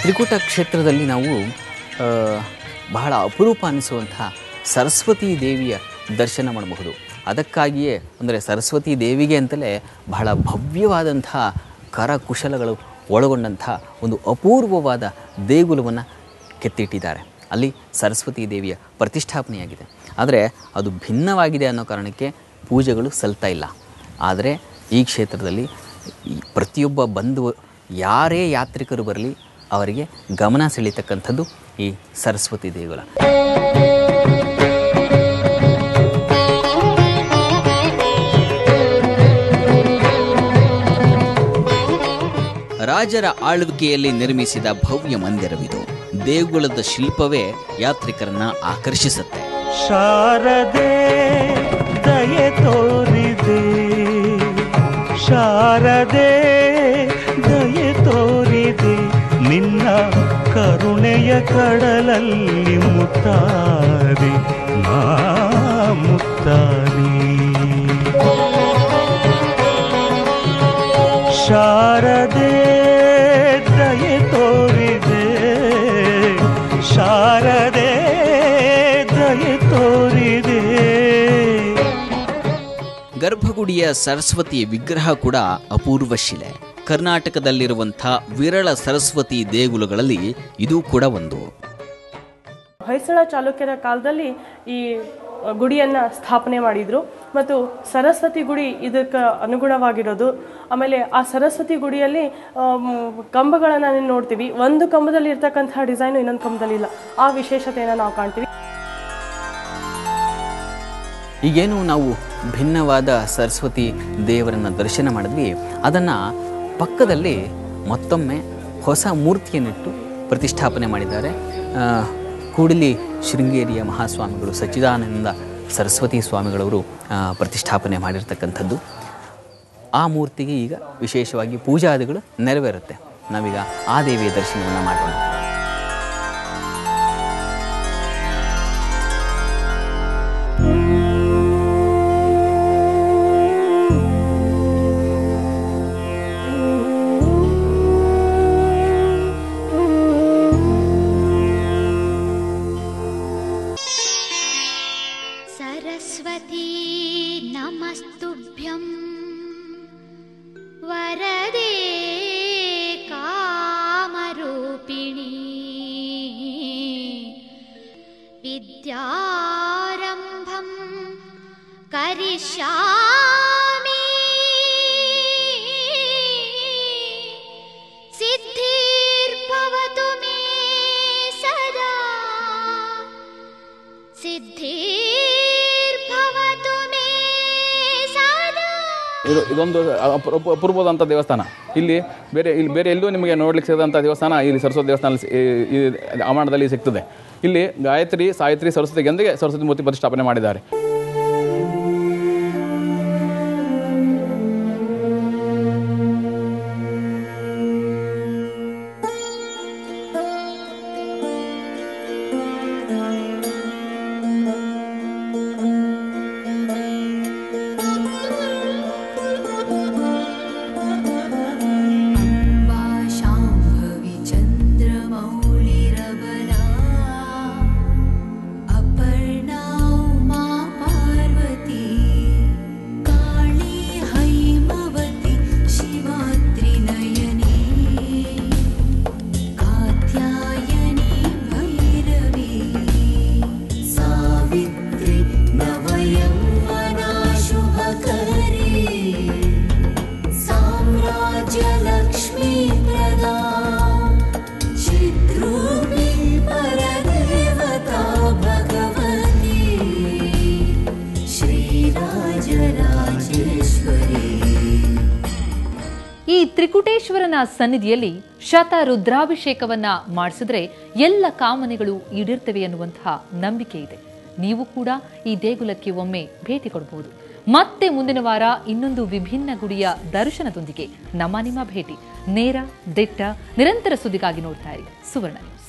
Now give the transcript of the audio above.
ತ್ರಿಕೂಟ ಕ್ಷೇತ್ರದಲ್ಲಿ ನಾವು ಆ, ಬಹಳ ಅಪರೂಪ ಅನಿಸುವಂತಹ ಸರಸ್ವತಿ ದೇವಿಯ ದರ್ಶನ ಮಾಡಬಹುದು ಅದಕ್ಕಾಗಿಯೇ ಅಂದರೆ ಸರಸ್ವತಿ ದೇವಿಗೆ ಅಂತಲೇ ಬಹಳ ಭವ್ಯವಾದಂತಹ ಕರಕುಶಲಗಳು ಒಳಗೊಂಡಂಥ ಒಂದು ಅಪೂರ್ವವಾದ ದೇಗುಲವನ್ನು ಕೆತ್ತಿಟ್ಟಿದ್ದಾರೆ ಅಲ್ಲಿ ಸರಸ್ವತಿ ದೇವಿಯ ಪ್ರತಿಷ್ಠಾಪನೆಯಾಗಿದೆ ಆದರೆ ಅದು ಭಿನ್ನವಾಗಿದೆ ಅನ್ನೋ ಕಾರಣಕ್ಕೆ ಪೂಜೆಗಳು ಸಲ್ತಾ ಇಲ್ಲ ಆದರೆ ಈ ಕ್ಷೇತ್ರದಲ್ಲಿ ಈ ಪ್ರತಿಯೊಬ್ಬ ಬಂಧು ಯಾರೇ ಯಾತ್ರಿಕರು ಬರಲಿ ಅವರಿಗೆ ಗಮನ ಸೆಳೀತಕ್ಕಂಥದ್ದು ಈ ಸರಸ್ವತಿ ದೇಗುಲ ರಾಜರ ಆಳ್ವಿಕೆಯಲ್ಲಿ ನಿರ್ಮಿಸಿದ ಭವ್ಯ ಮಂದಿರವಿದು ದೇಗುಲದ ಶಿಲ್ಪವೇ ಯಾತ್ರಿಕರನ್ನ ಆಕರ್ಷಿಸುತ್ತೆ ಶಾರದೆ ದಯೆ ತೋರಿದೆ ಶಾರದೆ ದಯೆ ತೋರಿದೆ ನಿನ್ನ ಕರುಣೆಯ ಕಡಲಲ್ಲಿ ಮುತ್ತಾದೆ ನಾ ಮುತ್ತಾದೆ ಶಾರದೆ ದಯೆ ತೋರಿದೆ ಶಾರದೆ ದಯೆ ತೋರಿದೆ ಗರ್ಭಗುಡಿಯ ಸರಸ್ವತಿ ವಿಗ್ರಹ ಕೂಡ ಅಪೂರ್ವ ಶಿಲೆ ಕರ್ನಾಟಕದಲ್ಲಿರುವಂಥ ವಿರಳ ಸರಸ್ವತಿ ದೇಗುಲಗಳಲ್ಲಿ ಇದು ಕೂಡ ಒಂದು ಹೊಯ್ಸಳ ಚಾಲುಕ್ಯರ ಕಾಲದಲ್ಲಿ ಈ ಗುಡಿಯನ್ನು ಸ್ಥಾಪನೆ ಮಾಡಿದರು ಮತ್ತು ಸರಸ್ವತಿ ಗುಡಿ ಇದಕ್ಕೆ ಅನುಗುಣವಾಗಿರೋದು ಆಮೇಲೆ ಆ ಸರಸ್ವತಿ ಗುಡಿಯಲ್ಲಿ ಕಂಬಗಳನ್ನು ನಾವು ನೋಡ್ತೀವಿ ಒಂದು ಕಂಬದಲ್ಲಿ ಇರ್ತಕ್ಕಂತಹ ಡಿಸೈನು ಇನ್ನೊಂದು ಕಂಬದಲ್ಲಿ ಇಲ್ಲ ಆ ವಿಶೇಷತೆಯನ್ನು ನಾವು ಕಾಣ್ತೀವಿ ಈಗೇನು ನಾವು ಭಿನ್ನವಾದ ಸರಸ್ವತಿ ದೇವರನ್ನ ದರ್ಶನ ಮಾಡಿದ್ವಿ ಅದನ್ನು ಪಕ್ಕದಲ್ಲಿ ಮತ್ತೊಮ್ಮೆ ಹೊಸ ಮೂರ್ತಿಯನ್ನಿಟ್ಟು ಪ್ರತಿಷ್ಠಾಪನೆ ಮಾಡಿದ್ದಾರೆ ಆ, ಕೂಡಲಿ ಶೃಂಗೇರಿಯ ಮಹಾಸ್ವಾಮಿಗಳು ಸಚ್ಚಿದಾನಂದ ಸರಸ್ವತಿ ಸ್ವಾಮಿಗಳವರು ಆ, ಪ್ರತಿಷ್ಠಾಪನೆ ಮಾಡಿರ್ತಕ್ಕಂಥದ್ದು ಆ ಮೂರ್ತಿಗೆ ಈಗ ವಿಶೇಷವಾಗಿ ಪೂಜಾದಿಗಳು ನೆರವೇರುತ್ತೆ ನಾವೀಗ ಆ ದೇವಿಯ ದರ್ಶನವನ್ನು ಮಾಡೋಣ सरस्वती नमस्तुभ्यं वरदे कामरूपिणी विद्यारम्भं करिष्यामि सिद्धिर्भवतु मे सदा सिद्धिर्भवतु मे सदा ಇದು ಇದೊಂದು ಅಪರೂಪ ಅಪೂರ್ವವಾದಂಥ ದೇವಸ್ಥಾನ ಇಲ್ಲಿ ಬೇರೆ ಇಲ್ಲಿ ಬೇರೆ ಎಲ್ಲೂ ನಿಮಗೆ ನೋಡ್ಲಿಕ್ಕೆ ಸಿಗದಂಥ ದೇವಸ್ಥಾನ ಇಲ್ಲಿ ಸರಸ್ವತಿ ದೇವಸ್ಥಾನ ಈ ಆವರಣದಲ್ಲಿ ಸಿಗ್ತದೆ ಇಲ್ಲಿ ಗಾಯತ್ರಿ ಸಾವಿತ್ರಿ ಸರಸ್ವತಿ ಎಂದಿಗೆ ಸರಸ್ವತಿ ಮೂರ್ತಿ ಪ್ರತಿಷ್ಠಾಪನೆ ಮಾಡಿದ್ದಾರೆ अम्बा शाम्भवी चन्द्रमौळिरबला अपर्णा उमा पार्वती काळी हैमवती शिवात्रिनयनी कात्यायनी भैरवी सावित्री नवयौवना शुभकरी साम्राज्यलक्ष्मी प्रदा चिद्रूपी परदेवता भगवती श्रीराजराजेश्वरी ಈ ತ್ರಿಕುಟೇಶ್ವರನ ಸನ್ನಿಧಿಯಲ್ಲಿ ಶತ ರುದ್ರಾಭಿಷೇಕವನ್ನ ಮಾಡಿಸಿದ್ರೆ ಎಲ್ಲ ಕಾಮನೆಗಳು ಈಡೇರ್ತವೆ ಎನ್ನುವಂತಹ ನಂಬಿಕೆ ಇದೆ ನೀವು ಕೂಡ ಈ ದೇಗುಲಕ್ಕೆ ಒಮ್ಮೆ ಭೇಟಿ ಕೊಡಬಹುದು ಮತ್ತೆ ಮುಂದಿನ ವಾರ ಇನ್ನೊಂದು ವಿಭಿನ್ನ ಗುಡಿಯ ದರ್ಶನದೊಂದಿಗೆ ನಮ್ಮ ನಿಮ್ಮ ಭೇಟಿ ನೇರ ದಿಟ್ಟ ನಿರಂತರ ಸುದ್ದಿಗಾಗಿ ನೋಡ್ತಾ ಇರಿ ಸುವರ್ಣ ನ್ಯೂಸ್